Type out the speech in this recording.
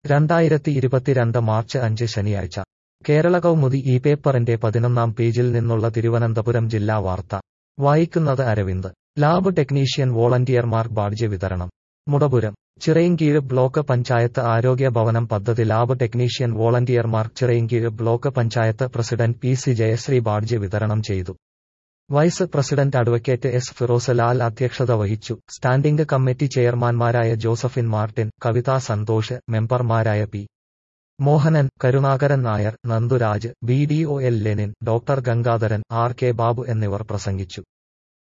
രണ്ടായിരത്തി ഇരുപത്തിരണ്ട് മാർച്ച് അഞ്ച് ശനിയാഴ്ച കേരള കൗമുദി ഈ പേപ്പറിന്റെ പതിനൊന്നാം പേജിൽ നിന്നുള്ള തിരുവനന്തപുരം ജില്ലാ വാർത്ത വായിക്കുന്നത് അരവിന്ദ് ലാബ് ടെക്നീഷ്യൻ വോളണ്ടിയർമാർക്ക് ബാഡ്ജ് വിതരണം മുടപുരം ചിറയിൻകീഴ് ബ്ലോക്ക് പഞ്ചായത്ത് ആരോഗ്യ ഭവനം പദ്ധതി ലാബ് ടെക്നീഷ്യൻ വോളണ്ടിയർമാർക്ക് Chirayinkeezhu block panchayat president P C Jayasree badge വിതരണം ചെയ്തു vice president advocate S Firoz Lal അധ്യക്ഷത വഹിച്ചു സ്റ്റാൻഡിംഗ് കമ്മിറ്റി ചെയർമാൻമാരായ ജോസഫിൻ മാർട്ടിൻ കവിത സന്തോഷ് മെമ്പർമാരായ P Mohanan Karunakaran Nair Nanduraj B D O L Lenin doctor Gangadharan R K Babu എന്നിവർ പ്രസംഗിച്ചു